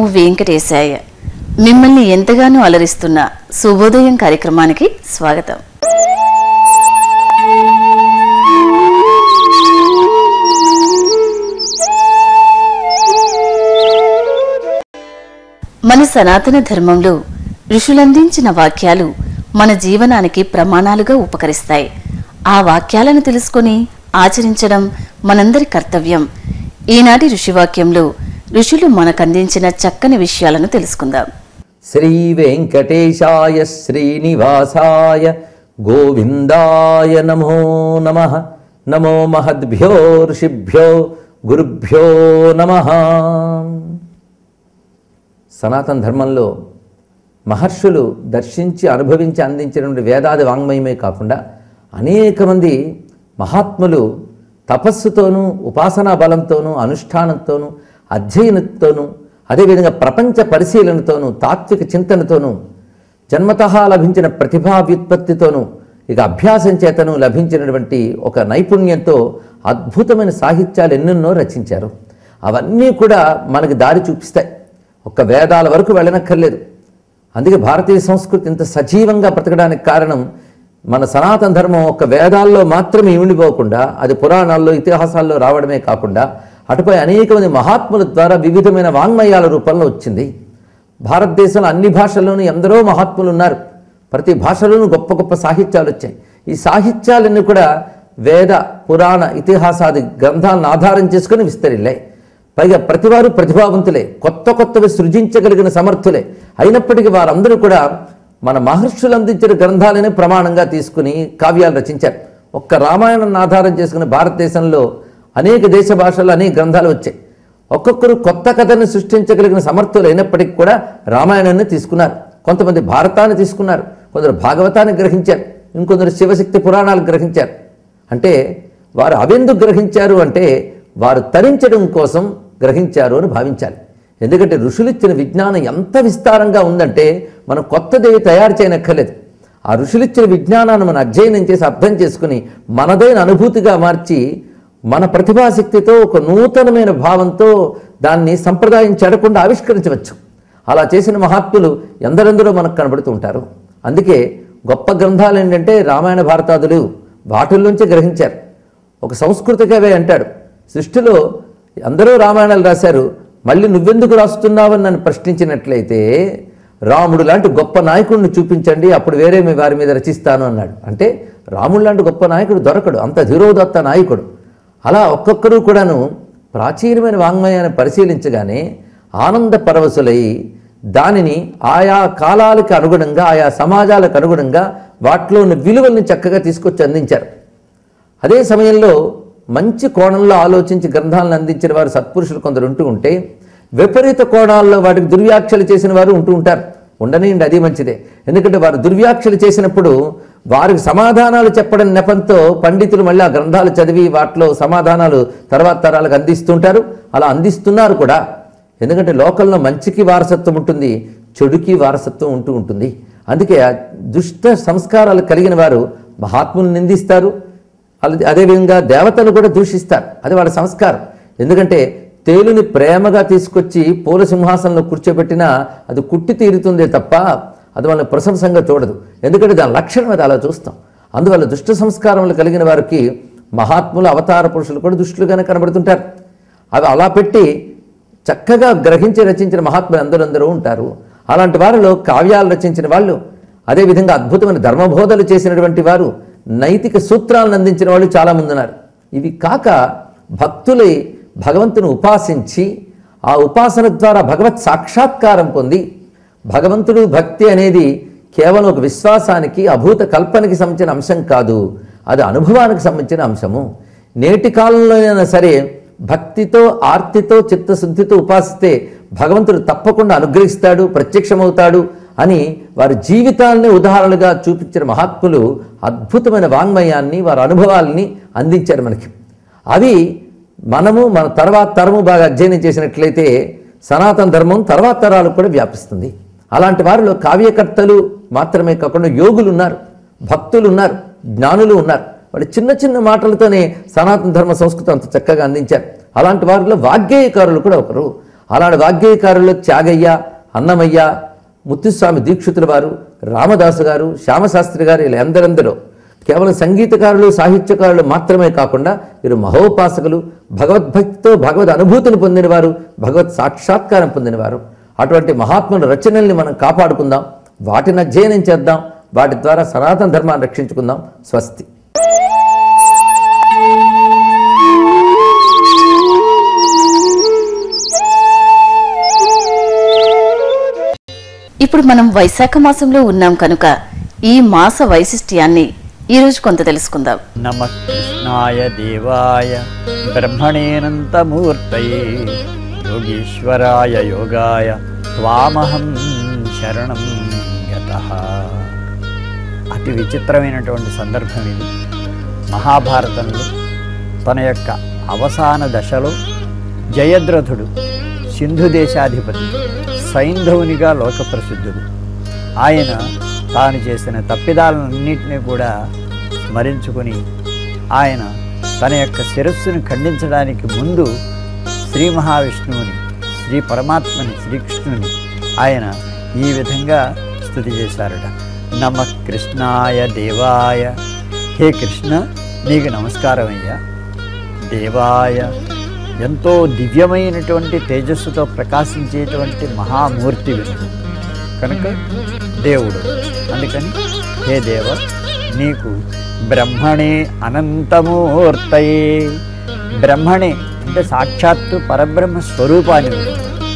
వెంకటేశాయ మిమ్మల్ని ఎంతగానో అలరిస్తున్న శుభోదయం కార్యక్రమానికి స్వాగతం మన సనాతన ధర్మంలో ఋషులందించిన వాక్యాలు మన జీవనానికి ప్రమాణాలుగా ఉపకరిస్తాయి ఆ వాక్యాలను తెలుసుకొని ఆచరించడం మనందరి కర్తవ్యం ఈనాటి ఋషివాక్యంలో ఋషులు మనకందించిన చక్కని విషయాలను తెలుసుకుందాం శ్రీ వెంకటేశాయ శ్రీనివాసాయ గోవిందాయ నమో నమ నమో మహద్భ్యో ఋషిభ్యో గురుభ్యో నమ సనాతన ధర్మంలో మహర్షులు దర్శించి అనుభవించి అందించినటువంటి వేదాది వాంగ్మయమే కాకుండా అనేక మంది మహాత్ములు తపస్సుతోనూ ఉపాసనా బలంతోనూ అనుష్ఠానంతోనూ అధ్యయనంతోనూ అదేవిధంగా ప్రపంచ పరిశీలనతోనూ తాత్విక చింతనతోనూ జన్మతః లభించిన ప్రతిభా వ్యుత్పత్తితోనూ ఇక అభ్యాసం చేతను లభించినటువంటి ఒక నైపుణ్యంతో అద్భుతమైన సాహిత్యాలు ఎన్నెన్నో రచించారు అవన్నీ కూడా మనకి దారి చూపిస్తాయి ఒక్క వేదాల వరకు వెళ్ళనక్కర్లేదు అందుకే భారతీయ సంస్కృతి ఇంత సజీవంగా బ్రతకడానికి కారణం మన సనాతన ధర్మం ఒక వేదాల్లో మాత్రమే ఇమిడిపోకుండా అది పురాణాల్లో ఇతిహాసాల్లో రావడమే కాకుండా అటుపై అనేక మంది మహాత్ముల ద్వారా వివిధమైన వాంగ్మయాల రూపంలో వచ్చింది భారతదేశంలో అన్ని భాషల్లోనూ ఎందరో మహాత్ములు ఉన్నారు ప్రతి భాషలోనూ గొప్ప గొప్ప సాహిత్యాలు వచ్చాయి ఈ సాహిత్యాలన్నీ కూడా వేద పురాణ ఇతిహాసాది గ్రంథాలను ఆధారం చేసుకుని విస్తరిల్లాయి పైగా ప్రతివారు ప్రతిభావంతులే కొత్త కొత్తవి సృజించగలిగిన సమర్థులే అయినప్పటికీ వారందరూ కూడా మన మహర్షులు అందించిన గ్రంథాలనే ప్రమాణంగా తీసుకుని కావ్యాలు రచించారు ఒక్క రామాయణాన్ని ఆధారం చేసుకుని భారతదేశంలో అనేక దేశ భాషల్లో అనేక గ్రంథాలు వచ్చాయి ఒక్కొక్కరు కొత్త కథను సృష్టించగలిగిన సమర్థులు అయినప్పటికీ కూడా రామాయణాన్ని తీసుకున్నారు కొంతమంది భారతాన్ని తీసుకున్నారు కొందరు భాగవతాన్ని గ్రహించారు ఇంకొందరు శివశక్తి పురాణాలు గ్రహించారు అంటే వారు అవెందుకు గ్రహించారు అంటే వారు తరించడం కోసం గ్రహించారు అని భావించాలి ఎందుకంటే ఋషులిచ్చిన విజ్ఞానం ఎంత విస్తారంగా ఉందంటే మనం కొత్తదేవి తయారు చేయనక్కర్లేదు ఆ ఋషులిచ్చిన విజ్ఞానాన్ని మనం అధ్యయనం చేసి అర్థం చేసుకుని మనదైన అనుభూతిగా మార్చి మన ప్రతిభాశక్తితో ఒక నూతనమైన భావంతో దాన్ని సంప్రదాయం చెడకుండా ఆవిష్కరించవచ్చు అలా చేసిన మహాత్ములు ఎందరెందరో మనకు కనబడుతూ ఉంటారు అందుకే గొప్ప గ్రంథాలు ఏంటంటే రామాయణ భారతాదులు వాటిల్లోంచి గ్రహించారు ఒక సంస్కృత కవి అంటాడు సృష్టిలో అందరూ రామాయణాలు రాశారు మళ్ళీ నువ్వెందుకు రాస్తున్నావని నన్ను ప్రశ్నించినట్లయితే రాముడు లాంటి గొప్ప నాయకుడిని చూపించండి అప్పుడు వేరే మీ వారి మీద రచిస్తాను అన్నాడు అంటే రాముడు లాంటి గొప్ప నాయకుడు దొరకడు అంత ధీరోదత్త నాయకుడు అలా ఒక్కొక్కరు కూడాను ప్రాచీనమైన వాంగ్మయాన్ని పరిశీలించగానే ఆనంద పరవశులై దానిని ఆయా కాలాలకు అనుగుణంగా ఆయా సమాజాలకు అనుగుణంగా వాటిలో ఉన్న విలువల్ని చక్కగా తీసుకొచ్చి అందించారు అదే సమయంలో మంచి కోణంలో ఆలోచించి గ్రంథాలను అందించిన వారు సత్పురుషులు కొందరు ఉంటూ ఉంటే విపరీత కోణాల్లో వాటికి దుర్వ్యాఖ్యలు చేసిన వారు ఉంటూ ఉంటారు ఉండనివ్వండి అది మంచిదే ఎందుకంటే వారు దుర్వ్యాఖ్యలు చేసినప్పుడు వారికి సమాధానాలు చెప్పడం నెపంతో పండితులు మళ్ళీ ఆ గ్రంథాలు చదివి వాటిలో సమాధానాలు తర్వాత తరాలకు అందిస్తుంటారు అలా అందిస్తున్నారు కూడా ఎందుకంటే లోకంలో మంచికి వారసత్వం ఉంటుంది చెడుకి వారసత్వం ఉంటూ ఉంటుంది అందుకే ఆ దుష్ట సంస్కారాలు కలిగిన వారు మహాత్ములను నిందిస్తారు అలా అదేవిధంగా దేవతలు కూడా దూషిస్తారు అది వాళ్ళ సంస్కారం ఎందుకంటే తేలుని ప్రేమగా తీసుకొచ్చి పూల సింహాసనంలో కూర్చోబెట్టినా అది కుట్టి తీరుతుందే తప్ప అది వాళ్ళని ప్రశంసంగా చూడదు ఎందుకంటే దాని లక్షణం అది అలా చూస్తాం అందువల్ల దుష్ట సంస్కారములు కలిగిన వారికి మహాత్ములు అవతార పురుషులు కూడా దుష్టులుగానే కనబడుతుంటారు అవి అలా పెట్టి చక్కగా గ్రహించి రచించిన మహాత్ములు అందరందరూ ఉంటారు అలాంటి వారిలో కావ్యాలు రచించిన వాళ్ళు అదేవిధంగా అద్భుతమైన ధర్మబోధలు చేసినటువంటి వారు నైతిక సూత్రాలను అందించిన వాళ్ళు చాలామంది ఉన్నారు ఇవి కాక భక్తులై భగవంతుని ఉపాసించి ఆ ఉపాసన ద్వారా భగవత్ సాక్షాత్కారం పొంది భగవంతుడు భక్తి అనేది కేవలం ఒక విశ్వాసానికి అభూత కల్పనకి సంబంధించిన అంశం కాదు అది అనుభవానికి సంబంధించిన అంశము నేటి కాలంలో అయినా సరే భక్తితో ఆర్తితో చిత్తశుద్ధితో ఉపాసిస్తే భగవంతుడు తప్పకుండా అనుగ్రహిస్తాడు ప్రత్యక్షమవుతాడు అని వారి జీవితాలని ఉదాహరణలుగా చూపించిన మహాత్ములు అద్భుతమైన వాంగ్మయాన్ని వారి అనుభవాల్ని అందించారు మనకి అవి మనము మన తర్వాత తరము బాగా అధ్యయనం చేసినట్లయితే సనాతన ధర్మం తర్వాత తరాలకు కూడా వ్యాపిస్తుంది అలాంటి వారిలో కావ్యకర్తలు మాత్రమే కాకుండా యోగులు ఉన్నారు భక్తులు ఉన్నారు జ్ఞానులు ఉన్నారు వాళ్ళు చిన్న చిన్న మాటలతోనే సనాతన ధర్మ సంస్కృతి అంత చక్కగా అందించారు అలాంటి వారిలో వాగ్గేయకారులు కూడా ఒకరు అలాంటి వాగ్గేయకారులు త్యాగయ్య అన్నమయ్య ముత్తుస్వామి దీక్షితుల వారు రామదాసు గారు శ్యామశాస్త్రి గారు ఇలా ఎందరెందరో కేవలం సంగీతకారులు సాహిత్యకారులు మాత్రమే కాకుండా వీరు మహోపాసకులు భగవద్భక్తితో భగవద్ అనుభూతిని పొందినవారు భగవత్ సాక్షాత్కారం పొందినవారు అటువంటి మహాత్ముల రచనల్ని మనం కాపాడుకుందాం వాటిని అధ్యయనం చేద్దాం వాటి ద్వారా సనాతన ధర్మాన్ని రక్షించుకుందాం స్వస్తి ఇప్పుడు మనం వైశాఖ మాసంలో ఉన్నాం కనుక ఈ మాస వైశిష్ట్యాన్ని ఈరోజు కొంత తెలుసుకుందాం నమ కృష్ణాయ దేవాయ బ్రహ్మణేనంతమూర్తయే యోగీశ్వరాయ యోగాయ త్వామహం శరణం గత అతి విచిత్రమైనటువంటి సందర్భం ఇది మహాభారతంలో తన యొక్క అవసాన దశలో జయద్రథుడు సింధు దేశాధిపతి సైంధవునిగా లోకప్రసిద్ధుడు ఆయన తాను చేసిన తప్పిదాలన్నింటినీ కూడా స్మరించుకుని ఆయన తన యొక్క శిరస్సును ఖండించడానికి ముందు శ్రీ మహావిష్ణువుని శ్రీ పరమాత్మని శ్రీకృష్ణుని ఆయన ఈ విధంగా స్థుతి చేశారట నమ కృష్ణాయ దేవాయ హే కృష్ణ నీకు నమస్కారం అయ్యా దేవాయ ఎంతో దివ్యమైనటువంటి తేజస్సుతో ప్రకాశించేటువంటి మహామూర్తి విను కనుక దేవుడు అందుకని హే దేవ నీకు బ్రహ్మణే అనంతమూర్తయే బ్రహ్మణే అంటే సాక్షాత్తు పరబ్రహ్మ స్వరూపాన్ని విను.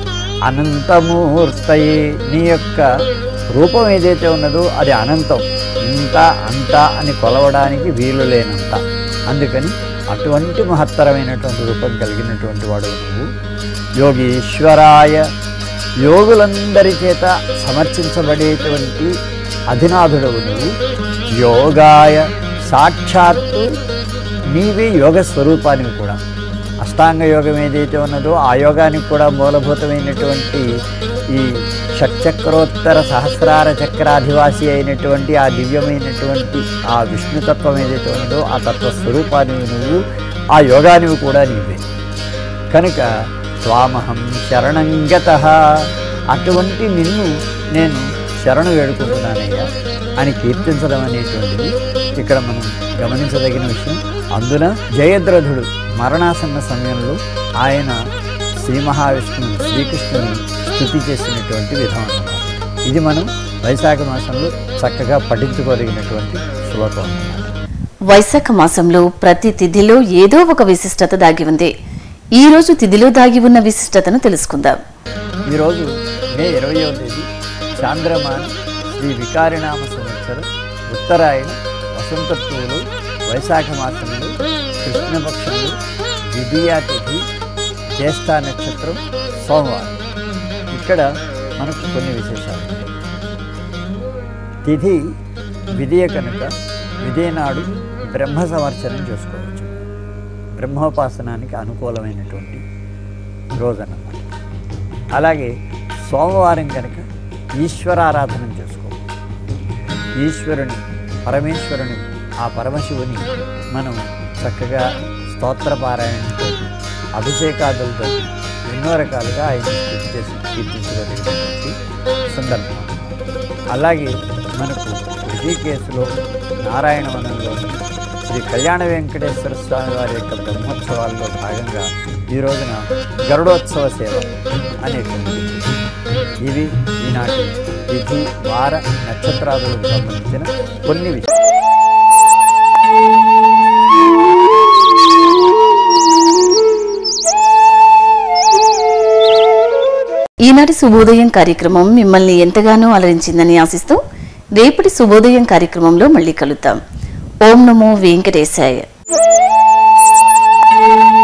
అనంతమూర్తయే నీ యొక్క రూపం ఏదైతే ఉన్నదో అది అనంతం ఇంత అంత అని కొలవడానికి వీలు లేనంత అందుకని అటువంటి మహత్తరమైనటువంటి రూపం కలిగినటువంటి వాడు నువ్వు యోగీశ్వరాయ యోగులందరి చేత సమర్చించబడేటువంటి అధినాథుడవు నువ్వు యోగాయ సాక్షాత్తు నీవే యోగ స్వరూపానివి కూడా అష్టాంగ యోగం ఏదైతే ఉన్నదో ఆ యోగానికి కూడా మూలభూతమైనటువంటి ఈ షట్చక్రోత్తర సహస్రార చక్రాధివాసి అయినటువంటి ఆ దివ్యమైనటువంటి ఆ విష్ణుతత్వం ఏదైతే ఉన్నదో ఆ తత్వ స్వరూపానివి నువ్వు ఆ యోగానివి కూడా నీవే కనుక స్వామహం శరణంగత అటువంటి నిన్ను నేను శరణు వేడుకుంటున్నానయ్యా అని కీర్తించడం అనేటువంటిది ఇక్కడ మనం గమనించదగిన విషయం అందున జయద్రథుడు మరణాసన్న సమయంలో ఆయన శ్రీ మహావిష్ణువు శ్రీకృష్ణుని స్థుతి చేసినటువంటి విధం అన్నమాట ఇది మనం వైశాఖ మాసంలో చక్కగా పఠించుకోదగినటువంటి శ్లోకం అన్నమాట వైశాఖ మాసంలో ప్రతి తిథిలో ఏదో ఒక విశిష్టత దాగి ఉంది ఈ రోజు తిథిలో దాగి ఉన్న విశిష్టతను తెలుసుకుందాం ఈరోజు మే ఇరవయవ తేదీ చాంద్రమాన శ్రీ వికారినామ సంవత్సరం ఉత్తరాయణ వసంత ఋతువులు వైశాఖ మాసంలో కృష్ణపక్షంలో ద్వితీయ తిథి జ్యేష్ఠ నక్షత్రం సోమవారం ఇక్కడ మనకు కొన్ని విశేషాలు ఉన్నాయి. తిథి విధియ కనుక విధియనాడు బ్రహ్మ సంవర్చనం చేసుకోవచ్చు బ్రహ్మోపాసనానికి అనుకూలమైనటువంటి రోజన్నమాట అలాగే సోమవారం కనుక ఈశ్వరారాధన చేసుకోవచ్చు ఈశ్వరుని పరమేశ్వరుని ఆ పరమశివుని మనం చక్కగా స్తోత్ర పారాయణతో అభిషేకాదులతో ఎన్నో రకాలుగా ఆయన స్థితి చేసి కీర్తించగలిగినటువంటి సందర్భం అలాగే మనకు ఋషికేశులో నారాయణవనంలో శ్రీ కళ్యాణ వెంకటేశ్వర స్వామి వారి యొక్క బ్రహ్మోత్సవాల్లో భాగంగా ఈ రోజున గరుడోత్సవ సేవ అనేటువంటిది ఇవి ఈనాటి తిథి వార నక్షత్రాదులకు సంబంధించిన కొన్ని విషయాలు ఈనాటి శుభోదయం కార్యక్రమం మిమ్మల్ని ఎంతగానో అలరించిందని ఆశిస్తూ రేపటి శుభోదయం కార్యక్రమంలో మళ్ళీ కలుద్దాం ఓం నమో వెంకటేశాయ